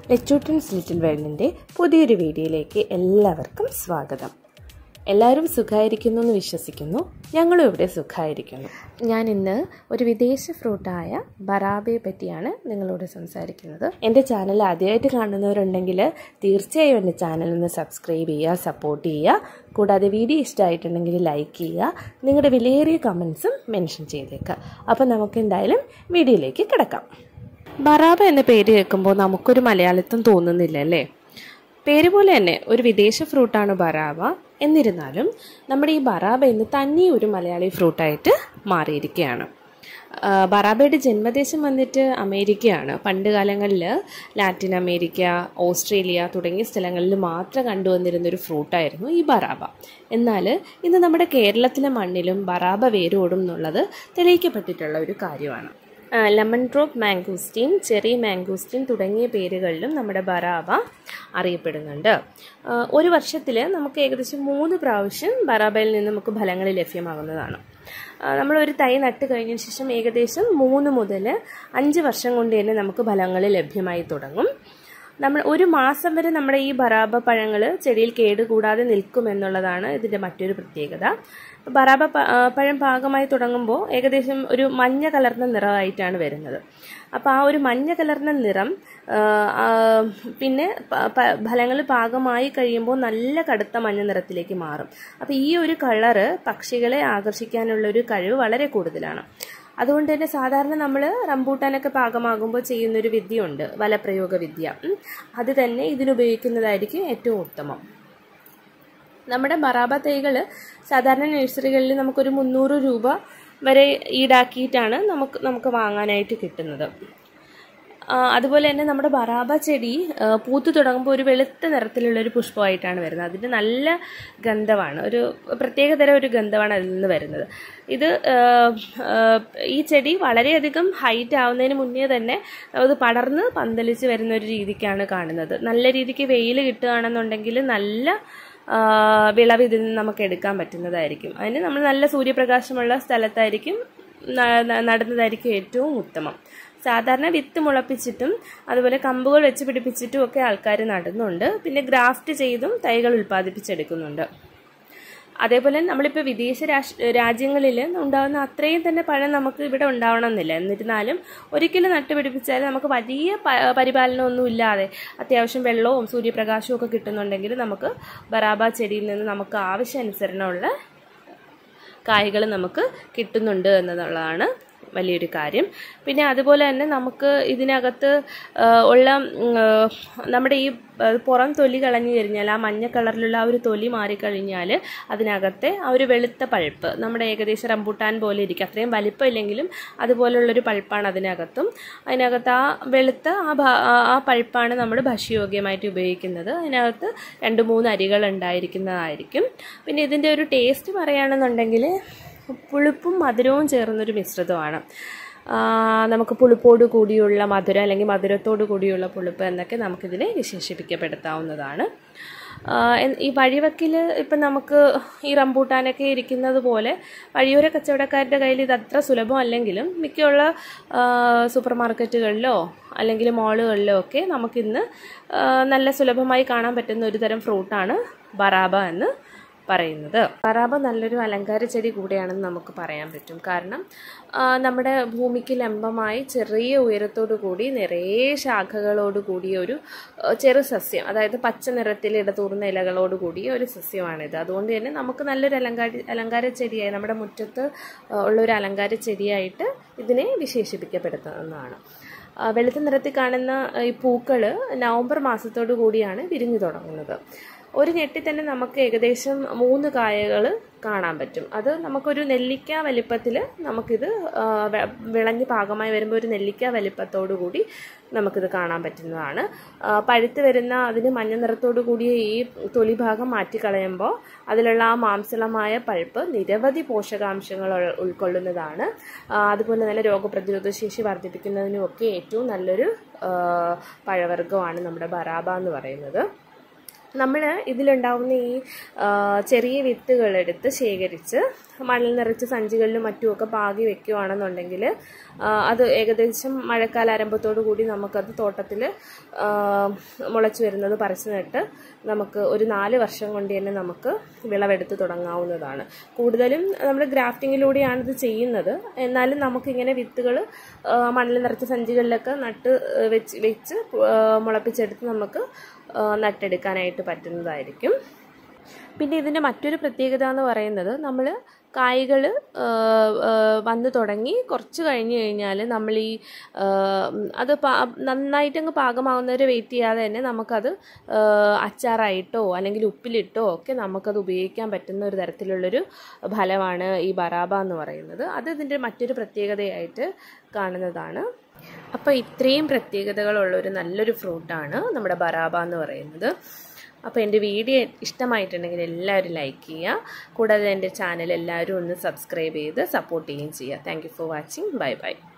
ലെച്ചൂട്ടൻസ് little വേൾഡിൻ്റെ പുതിയൊരു വീഡിയോയിലേക്ക് എല്ലാവർക്കും സ്വാഗതം എല്ലാവരും സുഖമായിരിക്കുന്നു എന്ന് വിശ്വസിക്കുന്നു ഞങ്ങളും ഇവിടെ സുഖമായിരിക്കുന്നു ഞാൻ ഇന്ന് ഒരു വിദേശ ഫ്രൂട്ടായ ബറാബയെ പറ്റിയാണ് നിങ്ങളോട് സംസാരിക്കുന്നത് എൻ്റെ ചാനൽ ആദ്യമായിട്ട് കാണുന്നവരുണ്ടെങ്കിൽ തീർച്ചയായും എൻ്റെ ചാനൽ ഒന്ന് സബ്സ്ക്രൈബ് ചെയ്യുക സപ്പോർട്ട് ചെയ്യുക കൂടാതെ വീഡിയോ ഇഷ്ടമായിട്ടുണ്ടെങ്കിൽ ലൈക്ക് ചെയ്യുക നിങ്ങളുടെ വിലയേറിയ കമൻസും മെൻഷൻ ചെയ്തേക്കുക അപ്പോൾ നമുക്ക് എന്തായാലും വീഡിയോയിലേക്ക് കിടക്കാം ബറാബ എന്ന പേര് കേൾക്കുമ്പോൾ നമുക്കൊരു മലയാളിത്വം തോന്നുന്നില്ല അല്ലേ പേര് പോലെ തന്നെ ഒരു വിദേശ ഫ്രൂട്ടാണ് ബറാബ എന്നിരുന്നാലും നമ്മുടെ ഈ ബറാബ ഇന്ന് തന്നെ ഒരു മലയാളി ഫ്രൂട്ടായിട്ട് മാറിയിരിക്കുകയാണ് ആ, ബറാബയുടെ ജന്മദേശം വന്നിട്ട് അമേരിക്കയാണ് പണ്ട് കാലങ്ങളിൽ ലാറ്റിൻ അമേരിക്ക ഓസ്ട്രേലിയ തുടങ്ങിയ സ്ഥലങ്ങളിൽ മാത്രം കണ്ടുവന്നിരുന്ന ഒരു ഫ്രൂട്ടായിരുന്നു ഈ ബറാബ എന്നാൽ ഇന്ന് നമ്മുടെ കേരളത്തിലെ മണ്ണിലും ബറാബ വേരോടും എന്നുള്ളത് തെളിയിക്കപ്പെട്ടിട്ടുള്ള ഒരു കാര്യമാണ് ആ, lemon drop mangosteen cherry mangosteen തുടങ്ങിയ പേരുകളിലും നമ്മുടെ ബറാബ അറിയപ്പെടുന്നുണ്ട് ആ, ഒരു വർഷത്തിൽ നമുക്ക് ഏകദേശം മൂന്ന് പ്രാവശ്യം ബറാബയിൽ നിന്ന് നമുക്ക് ഫലങ്ങൾ ലഭ്യമാകുന്നതാണ് ആ, നമ്മളൊരു തൈ നട്ട് കഴിഞ്ഞ ശേഷം ഏകദേശം മൂന്ന് മുതൽ അഞ്ച് വർഷം കൊണ്ട് തന്നെ നമുക്ക് ഫലങ്ങൾ ലഭ്യമായി തുടങ്ങും നമ്മൾ ഒരു മാസം വരെ നമ്മുടെ ഈ ബറാബ പഴങ്ങൾ ചെടിയിൽ കേടുകൂടാതെ നിൽക്കുമെന്നുള്ളതാണ് ഇതിൻ്റെ മറ്റൊരു പ്രത്യേകത ബറാബ പ- ആ, പഴം പാകമായി തുടങ്ങുമ്പോൾ ഏകദേശം ഒരു മഞ്ഞ കലർന്ന നിറമായിട്ടാണ് വരുന്നത് അപ്പോൾ ആ ഒരു മഞ്ഞ കലർന്ന നിറം ആ, ആ, പിന്നെ ഫലങ്ങൾ പാകമായി കഴിയുമ്പോൾ നല്ല കടുത്ത മഞ്ഞ നിറത്തിലേക്ക് മാറും അപ്പോൾ ഈ ഒരു കളറ് പക്ഷികളെ ആകർഷിക്കാനുള്ള ഒരു കഴിവ് വളരെ കൂടുതലാണ് അതുകൊണ്ട് തന്നെ സാധാരണ നമ്മൾ റംബൂട്ടാനൊക്കെ പാകമാകുമ്പോൾ ചെയ്യുന്നൊരു വിദ്യയുണ്ട് വലപ്രയോഗ വിദ്യ ഉം. അത് തന്നെ ഇതിനുപയോഗിക്കുന്നതായിരിക്കും ഏറ്റവും ഉത്തമം നമ്മുടെ ബറാബ തൈകൾ സാധാരണ നഴ്സറികളിൽ നമുക്കൊരു മുന്നൂറ് രൂപ വരെ ഈടാക്കിയിട്ടാണ് നമുക്ക് നമുക്ക് വാങ്ങാനായിട്ട് കിട്ടുന്നത് ആ, അതുപോലെ തന്നെ നമ്മുടെ ബറാബ ചെടി ആ, പൂത്തു തുടങ്ങുമ്പോൾ ഒരു വെളുത്ത നിറത്തിലുള്ള ഒരു പുഷ്പമായിട്ടാണ് വരുന്നത് അതിന് നല്ല ഗന്ധമാണ് ഒരു പ്രത്യേകതരം ഒരു ഗന്ധമാണ് അതിൽ നിന്ന് വരുന്നത് ഇത് ആ, ആ, ഈ ചെടി വളരെയധികം ഹൈറ്റ് ആവുന്നതിന് മുന്നേ തന്നെ അത് പടർന്ന് പന്തലിച്ച് വരുന്ന ഒരു രീതിക്കാണ് കാണുന്നത് നല്ല രീതിക്ക് വെയിൽ കിട്ടുകയാണെന്നുണ്ടെങ്കിൽ നല്ല ആ, വിളവ് ഇതിൽ നിന്ന് നമുക്ക് എടുക്കാൻ പറ്റുന്നതായിരിക്കും അതിന് നമ്മൾ നല്ല സൂര്യപ്രകാശമുള്ള സ്ഥലത്തായിരിക്കും ന- ന- നടുന്നതായിരിക്കും ഏറ്റവും ഉത്തമം സാധാരണ വിത്ത് മുളപ്പിച്ചിട്ടും അതുപോലെ കമ്പുകൾ വെച്ച് പിടിപ്പിച്ചിട്ടും ഒക്കെ ആൾക്കാർ നടുന്നുണ്ട് പിന്നെ ഗ്രാഫ്റ്റ് ചെയ്തും തൈകൾ ഉൽപ്പാദിപ്പിച്ചെടുക്കുന്നുണ്ട് അതേപോലെ നമ്മളിപ്പോൾ വിദേശ രാഷ് രാജ്യങ്ങളിൽ ഉണ്ടാകുന്ന അത്രയും തന്നെ പഴം നമുക്ക് ഇവിടെ ഉണ്ടാവണമെന്നില്ല എന്നിരുന്നാലും ഒരിക്കലും നട്ടുപിടിപ്പിച്ചാൽ നമുക്ക് വലിയ പ- പരിപാലനമൊന്നും ഇല്ലാതെ അത്യാവശ്യം വെള്ളവും സൂര്യപ്രകാശവും ഒക്കെ കിട്ടുന്നുണ്ടെങ്കിൽ നമുക്ക് ബറാബ ചെടിയിൽ നിന്ന് നമുക്ക് ആവശ്യാനുസരണമുള്ള കായ്കൾ നമുക്ക് കിട്ടുന്നുണ്ട് എന്നതുള്ളതാണ് വലിയൊരു കാര്യം പിന്നെ അതുപോലെ തന്നെ നമുക്ക് ഇതിനകത്ത് ആ, ഉള്ള ഉം, ആ, നമ്മുടെ ഈ ആ, പുറം തൊലി കളഞ്ഞു കഴിഞ്ഞാൽ ആ മഞ്ഞ കളറിലുള്ള ആ ഒരു തൊലി മാറിക്കഴിഞ്ഞാൽ അതിനകത്തെ ആ ഒരു വെളുത്ത പൾപ്പ് നമ്മുടെ ഏകദേശം റംബൂട്ടാൻ പോലെ ഇരിക്കും അത്രയും വലിപ്പമില്ലെങ്കിലും അതുപോലുള്ളൊരു പൾപ്പാണ് അതിനകത്തും അതിനകത്ത് ആ വെളുത്ത ആ ഭാ- ആ- ആ പൾപ്പാണ് നമ്മൾ ഭക്ഷ്യയോഗ്യമായിട്ട് ഉപയോഗിക്കുന്നത് അതിനകത്ത് രണ്ട് മൂന്ന് അരികൾ ഉണ്ടായിരിക്കുന്നതായിരിക്കും പിന്നെ ഇതിൻ്റെ ഒരു ടേസ്റ്റ് പറയുകയാണെന്നുണ്ടെങ്കിൽ പുളിപ്പും മധുരവും ചേർന്നൊരു മിശ്രിതമാണ് ആ, നമുക്ക് പുളിപ്പോട് കൂടിയുള്ള മധുരം അല്ലെങ്കിൽ മധുരത്തോട് കൂടിയുള്ള പുളിപ്പ് എന്നൊക്കെ നമുക്കിതിനെ വിശേഷിപ്പിക്കപ്പെടുത്താവുന്നതാണ് ആ, എൻ- ഈ വഴിവക്കിൽ ഇപ്പം നമുക്ക് ഈ റംബൂട്ടാനൊക്കെ ഇരിക്കുന്നത് പോലെ വഴിയോര കച്ചവടക്കാരുടെ കയ്യിൽ ഇത് അത്ര സുലഭമല്ലെങ്കിലും മിക്കുള്ള ആ, സൂപ്പർ മാർക്കറ്റുകളിലോ അല്ലെങ്കിൽ മാളുകളിലോ ഒക്കെ നമുക്കിന്ന് ആ, നല്ല സുലഭമായി കാണാൻ പറ്റുന്ന ഒരു തരം ഫ്രൂട്ടാണ് ബറാബ എന്ന് പറയുന്നത് ബറാബ നല്ലൊരു അലങ്കാര ചെടി കൂടിയാണെന്ന് നമുക്ക് പറയാൻ പറ്റും കാരണം ആ, നമ്മുടെ ഭൂമിക്ക് ലംബമായി ചെറിയ ഉയരത്തോടു കൂടി നിറയെ ശാഖകളോട് കൂടിയ ഒരു ആ, ചെറു സസ്യം അതായത് പച്ച നിറത്തിൽ ഇടതൂർന്ന ഇലകളോട് കൂടിയ ഒരു സസ്യമാണിത് അതുകൊണ്ട് തന്നെ നമുക്ക് നല്ലൊരു അലങ്കാര അലങ്കാര ചെടിയായി നമ്മുടെ മുറ്റത്ത് ആ, ഉള്ള ഒരു അലങ്കാര ചെടിയായിട്ട് ഇതിനെ വിശേഷിപ്പിക്കപ്പെടുത്തുന്നതാണ് ആ, വെളുത്ത നിറത്തിൽ കാണുന്ന ഈ പൂക്കൾ നവംബർ മാസത്തോടു കൂടിയാണ് വിരിഞ്ഞു തുടങ്ങുന്നത് ഒരു ഞെട്ടിൽ തന്നെ നമുക്ക് ഏകദേശം മൂന്ന് കായകൾ കാണാൻ പറ്റും അത് നമുക്കൊരു നെല്ലിക്ക വലിപ്പത്തിൽ നമുക്കിത് ആ, വെ- വിളഞ്ഞ് പാകമായി വരുമ്പോൾ ഒരു നെല്ലിക്ക വലിപ്പത്തോടു കൂടി നമുക്കിത് കാണാൻ പറ്റുന്നതാണ് ആ, പഴുത്ത് വരുന്ന അതിന് മഞ്ഞ നിറത്തോടു കൂടിയ ഈ തൊലി ഭാഗം മാറ്റിക്കളയുമ്പോൾ അതിലുള്ള ആ മാംസളമായ പഴുപ്പ് നിരവധി പോഷകാംശങ്ങൾ ഉൾ- ഉൾക്കൊള്ളുന്നതാണ് ആ, അതുപോലെ തന്നെ രോഗപ്രതിരോധ ശേഷി വർദ്ധിപ്പിക്കുന്നതിനുമൊക്കെ ഏറ്റവും നല്ലൊരു ആ, പഴവർഗ്ഗമാണ് നമ്മുടെ ബറാബ എന്ന് പറയുന്നത് നമ്മൾ ഇതിലുണ്ടാവുന്ന ഈ ആ, ചെറിയ വിത്തുകളെടുത്ത് ശേഖരിച്ച് മണ്ണിൽ നിറച്ച് സഞ്ചികളിലും മറ്റുമൊക്കെ പാകി വെക്കുകയാണെന്നുണ്ടെങ്കിൽ ആ, അത് ഏകദേശം മഴക്കാല ആരംഭത്തോടു കൂടി നമുക്കത് തോട്ടത്തിൽ മുളച്ചു വരുന്നത് പറിച്ചു നട്ട് നമുക്ക് ഒരു നാല് വർഷം കൊണ്ട് തന്നെ നമുക്ക് വിളവെടുത്ത് തുടങ്ങാവുന്നതാണ് കൂടുതലും നമ്മൾ ഗ്രാഫ്റ്റിങ്ങിലൂടെയാണ് ഇത് ചെയ്യുന്നത് എന്നാലും നമുക്കിങ്ങനെ വിത്തുകൾ മണ്ണിൽ നിറച്ച സഞ്ചികളിലൊക്കെ നട്ട് വെച്ച് വെച്ച് ആ, മുളപ്പിച്ചെടുത്ത് നമുക്ക് ആ, നട്ടെടുക്കാനായിട്ട് പറ്റുന്നതായിരിക്കും പിന്നെ ഇതിൻ്റെ മറ്റൊരു പ്രത്യേകത എന്ന് പറയുന്നത് നമ്മൾ കായ്കൾ വന്നു തുടങ്ങി കുറച്ച് കഴിഞ്ഞ് കഴിഞ്ഞാൽ നമ്മൾ ഈ ആ, അത് പാ നന്നായിട്ടങ്ങ് പാകമാവുന്നവരെ വെയിറ്റ് ചെയ്യാതെ തന്നെ നമുക്കത് ആ, അച്ചാറായിട്ടോ അല്ലെങ്കിൽ ഉപ്പിലിട്ടോ ഒക്കെ നമുക്കത് ഉപയോഗിക്കാൻ പറ്റുന്ന ഒരു തരത്തിലുള്ളൊരു ഫലമാണ് ഈ ബറാബ എന്ന് പറയുന്നത് അത് ഇതിൻ്റെ മറ്റൊരു പ്രത്യേകതയായിട്ട് കാണുന്നതാണ് അപ്പോൾ ഇത്രയും പ്രത്യേകതകളുള്ള ഒരു നല്ലൊരു ഫ്രൂട്ടാണ് നമ്മുടെ ബറാബ എന്ന് പറയുന്നത് അപ്പോൾ എൻ്റെ വീഡിയോ ഇഷ്ടമായിട്ടുണ്ടെങ്കിൽ എല്ലാവരും ലൈക്ക് ചെയ്യുക കൂടാതെ എൻ്റെ ചാനൽ എല്ലാവരും ഒന്ന് സബ്സ്ക്രൈബ് ചെയ്ത് സപ്പോർട്ട് ചെയ്യുകയും ചെയ്യുക thank you for watching bye by